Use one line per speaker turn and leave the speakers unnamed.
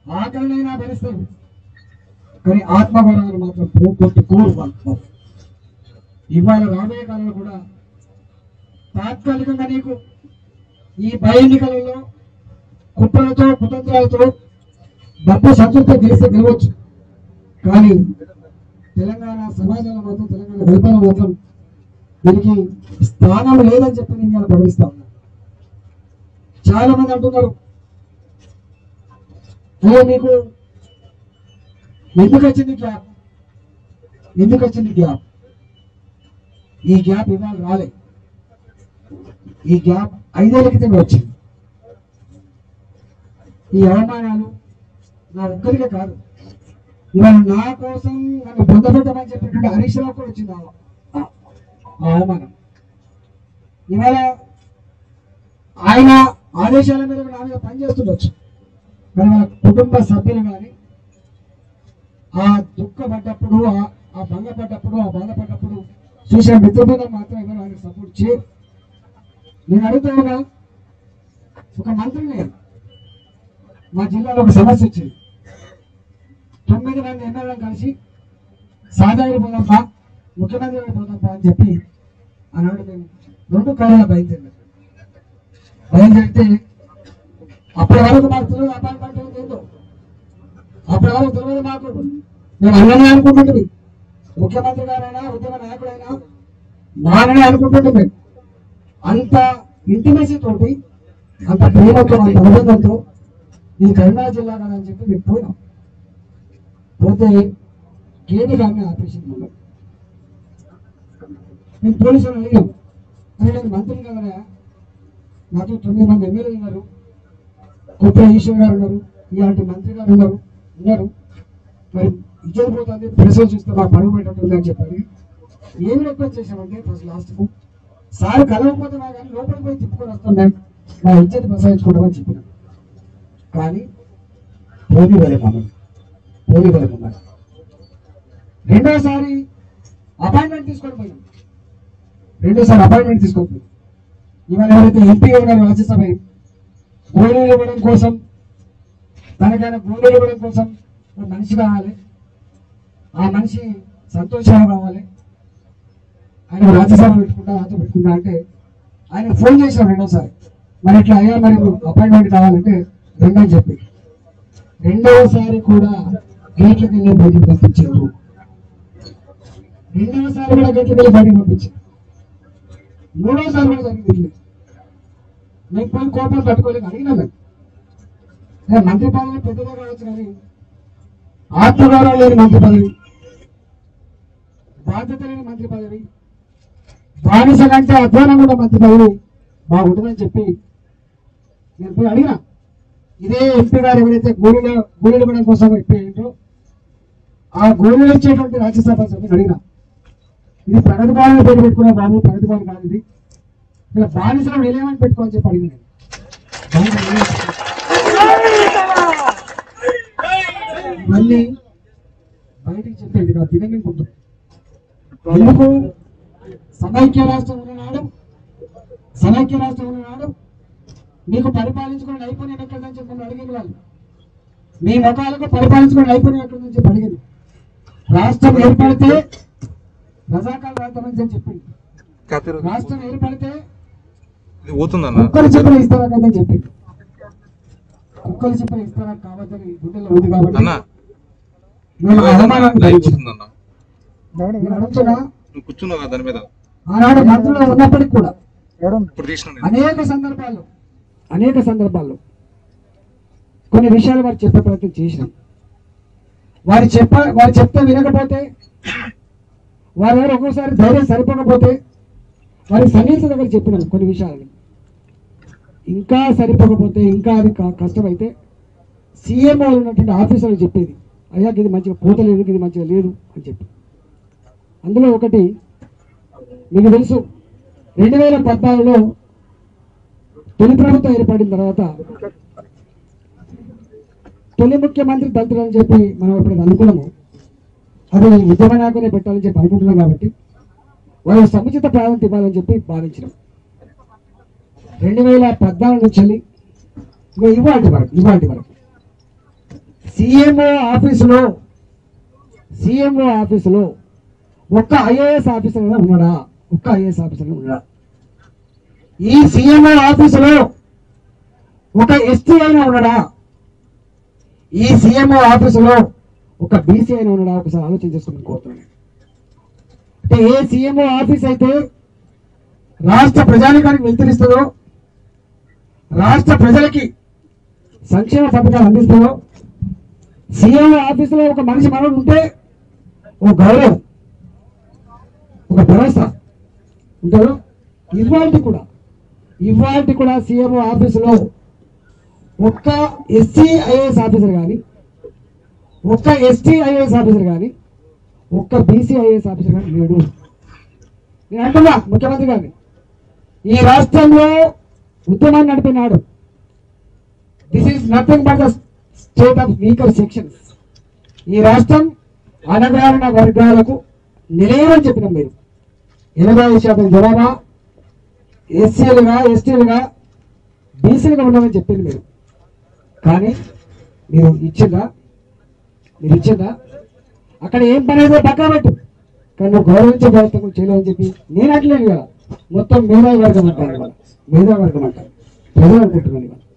ఆకలినైనా భరిస్తారు కానీ ఆత్మగౌరవాన్ని మాత్రం పోగొట్టుకోరు వాళ్ళు ఇవాళ రాబోయే కాలంలో కూడా తాత్కాలికంగా నీకు ఈ భయ ఎన్నికలలో కుట్రలతో కుతంత్రాలతో డబ్బు సంతృప్తి గెలిస్తే గెలవచ్చు కానీ తెలంగాణ సమాజంలో మాత్రం తెలంగాణ రైతాంగం మాత్రం దీనికి స్థానం లేదని చెప్పి నేను ఇలా భావిస్తా ఉన్నా చాలా మంది అంటున్నారు అయ్యో మీకు ఎందుకు వచ్చింది గ్యాప్ ఎందుకు వచ్చింది గ్యాప్ ఈ గ్యాప్ ఇవాళ రాలే ఈ గ్యాప్ ఐదేళ్ల క్రితం వచ్చింది ఈ అవమానాలు నా ఒక్కరికే కాదు ఇవాళ నా కోసం నన్ను పొందబెట్టమని చెప్పినటువంటి హరీష్ రావు కూడా వచ్చింది ఆ- ఆ- ఆ అవమానం ఇవాళ ఆయన ఆదేశాల మీద నా మీద పనిచేస్తుండొచ్చు కానీ వాళ్ళ కుటుంబ సభ్యులు కానీ ఆ దుఃఖపడ్డప్పుడు ఆ- ఆ భంగపడ్డప్పుడు ఆ బాధపడ్డప్పుడు చూసిన మిత్రబృందం మాత్రం ఎవరు ఆయనకు సపోర్ట్ చేయరు నేను అడుగుతా ఉన్నా ఒక మంత్రిని మా జిల్లాలో ఒక సమస్య వచ్చింది తొమ్మిది మంది ఎమ్మెల్యేలను కలిసి సాదాగిరి పోదాంపా ముఖ్యమంత్రి గారికి పోదాంపా అని చెప్పి అన్నాడు మేము రెండు కాలాల బయలుదేరాం బయలుదేరితే అప్పటి వరకు మాకు తెలియదు అపాయింట్మెంట్ ఏం ఏందో అప్పటి వరకు తెలియదు మాకు మేము అన్ననే అనుకుంటుంటే ముఖ్యమంత్రి గారైనా ఉద్యమ నాయకుడైనా నాననే అనుకుంటుంటే మేము అంత ఇంటిమేసీ తోటి అంత ప్రేమతో అంత అనుబంధంతో ఇది కరీంనగర్ జిల్లా కదా అని చెప్పి మేము పోయినాం పోతే గేదె గారిని ఆపేసింది మమ్మల్ని మేము పోలీసులు అడిగాం అరే నేను మంత్రిని కదా నాతో తొమ్మిది మంది ఎమ్మెల్యేలు ఉన్నారు కుట్ర ఈశ్వర్ గారు ఉన్నారు ఇలాంటి మంత్రి గారు ఉన్నారు ఉన్నారు మరి ఇజ్జత్ పోతుంది ప్రెస్ చూస్తే మాకు పరుగు పెట్టట్టుంది అని చెప్పాలి ఏమి రిక్వెస్ట్ చేశామంటే ఫస్ట్ లాస్ట్ కు సార్ కలవకపోతే మా కానీ లోపలికి పోయి తిప్పుకొని వస్తాం మేము మా ఇజ్జత్ బసాయించుకుంటామని చెప్పినాం కానీ పోనీ వరే మమ్మల్ని పోనీ వరే మమ్మల్ని రెండోసారి అపాయింట్మెంట్ తీసుకొని పోయినాం రెండోసారి అపాయింట్మెంట్ తీసుకొని పోయినాం ఇవాళ ఎవరైతే ఎంపీ ఉన్నారో రాజ్యసభ గోళీలు ఇవ్వడం కోసం తనకైనా గోళీలు ఇవ్వడం కోసం ఒక మనిషి కావాలి ఆ మనిషి సంతోషంగా కావాలి ఆయన రాజ్యసభ పెట్టుకుంటా నాతో పెట్టుకుంటా అంటే ఆయన ఫోన్ చేశారు రెండోసారి మరి ఇట్లా అయ్యా మరి అపాయింట్మెంట్ కావాలంటే రెండో చెప్పి రెండవసారి కూడా గేట్లకు వెళ్ళి బయటికి పంపించారు రెండవసారి కూడా గేట్లకు వెళ్ళి బయటికి పంపించారు మూడోసారి కూడా జరిగింది ఇట్లే. మేము పోయి కోపం తట్టుకోలేక అడిగినా మేము ఏ మంత్రి పదవి పెద్దగా కావచ్చు కానీ ఆత్మగౌరవం లేని మంత్రి పదవి బాధ్యత లేని మంత్రి పదవి బానిస కంటే అధ్వానం కూడా మంత్రి పదవి బాగుంటుందని చెప్పి నేను పోయి అడిగినా ఇదే ఎంపీ గారు ఎవరైతే గోళీల గోళీలు ఇవ్వడం కోసం ఎంపీ ఏంటో ఆ గోళీలు ఇచ్చేటువంటి రాజ్యసభ సభ్యుని అడిగినా ఇది ప్రగతి భవన్ పేరు పెట్టుకున్న బాబు ప్రగతి భవన్ కాదు ఇది ఇలా బానిసలు నిలయమని పెట్టుకోవాలని చెప్పి అడిగిన నేను బానిసలు నిలయం. మళ్ళీ బయటికి చెప్పేది నా తినగింపుకుంటుంది ఎందుకు సమైక్య రాష్ట్రం ఉన్ననాడు సమైక్య రాష్ట్రం ఉన్ననాడు మీకు పరిపాలించుకునే నైపుణ్యం ఎక్కడని చెప్పి నన్ను అడిగింది వాళ్ళు మీ మతాలకు పరిపాలించుకునే నైపుణ్యం ఎక్కడని చెప్పి అడిగింది రాష్ట్రం ఏర్పడితే రజాకాల రాద్దామని చెప్పి చెప్పింది
కత్తిరు
రాష్ట్రం ఏర్పడితే
ఇది పోతుందన్న
కుక్కలు చెప్పిన ఇస్తారా కదని చెప్పింది కుక్కలు చెప్పిన ఇస్తారా కావద్దని గుండెల్లో ఉంది కాబట్టి
అన్న
నేను ఆ అవమానాన్ని
లైవ్
భరించాను.
పోతుందన్న
నేను అడుగుతున్నా
నువ్వు కూర్చున్నావు కదా దాని మీద
ఆనాడు మంత్రులు ఉన్నప్పటికీ కూడా
ఇప్పుడు తీసిన నేను.
అనేక సందర్భాల్లో అనేక సందర్భాల్లో కొన్ని విషయాలు వారు చెప్పే ప్రయత్నం చేసినాం వారు చెప్ప వారు చెప్తే వినకపోతే వారు ఎవరు ఒక్కోసారి ధైర్యం సరిపోకపోతే వారి సన్నిహిత దగ్గర చెప్పినాం కొన్ని విషయాలు ఇంకా సరిపోకపోతే ఇంకా అది క- కష్టమైతే సీఎం వాళ్ళు ఉన్నటువంటి ఆఫీసర్లు చెప్పేది అయ్యా ఇది మంచిగా పోతలేదు ఇది మంచిగా లేదు అని చెప్పి అందులో ఒకటి మీకు తెలుసు రెండు వేల పద్నాలుగులో తొలి ప్రభుత్వం ఏర్పడిన తర్వాత తొలి ముఖ్యమంత్రి దళితులు అని చెప్పి మనం ఇప్పుడు అనుకున్నాము అది ఉద్యమ నాయకునే పెట్టాలని చెప్పి అనుకుంటున్నాం కాబట్టి వాళ్ళు సముచిత ప్రాధాన్యత ఇవ్వాలని చెప్పి భావించినాం రెండు వేల పద్నాలుగు నుంచి వెళ్ళి ఇవాటి వరకు ఇవాటి వరకు సిఎంఓ ఆఫీసులో సిఎంఓ ఆఫీసులో ఒక్క ఐఏఎస్ ఆఫీసర్ అయినా ఉన్నాడా ఒక్క ఐఏఎస్ ఆఫీసర్ అయినా ఉన్నాడా ఈ సిఎంఓ ఆఫీసులో ఒక ఎస్టీ అయినా ఉన్నాడా ఈ సీఎంఓ ఆఫీసులో ఒక బీసీ అయినా ఉన్నాడా ఒకసారి ఆలోచన చేసుకుని కోరుతున్నాను అంటే ఏ సీఎంఓ ఆఫీస్ అయితే రాష్ట్ర ప్రజానికానికి వెళ్తరిస్తుందో రాష్ట్ర ప్రజలకి సంక్షేమ పథకాలు అందిస్తుందో సీఎంఓ ఆఫీసులో ఒక మనిషి మనడు ఉంటే ఒక గౌరవం ఒక భరోసా ఉంటారు ఇవాళ కూడా ఇవాళ కూడా సీఎంఓ ఆఫీసులో ఒక్క ఎస్సీ ఐఏఎస్ ఆఫీసర్ కానీ ఒక్క ఎస్టీ ఐఏఎస్ ఆఫీసర్ కానీ ఒక్క బీసీ ఐఏఎస్ ఆఫీసర్ కానీ లేడు నేను అంటున్నా ముఖ్యమంత్రి గారిని ఈ రాష్ట్రంలో ఉద్యమాన్ని నడిపినాడు this is nothing but the state of weaker sections ఈ రాష్ట్రం అనగారిన వర్గాలకు నిలయమని చెప్పినాం మీరు ఎనభై ఐదు శాతం జనాభా ఎస్సీలుగా ఎస్టీలుగా బీసీలుగా ఉండమని చెప్పింది మీరు కానీ మీరు ఇచ్చిందా మీరు ఇచ్చిందా అక్కడ ఏం పని అయితే పక్కా పెట్టు కానీ నువ్వు గౌరవించే ప్రయత్నం చేయలేదని చెప్పి నేను అట్లేదు కదా మొత్తం మేధావి వర్గం అంటారు ఇవాళ మేధావి వర్గం అంటారు ప్రజలు అనుకుంటున్నాను ఇవాళ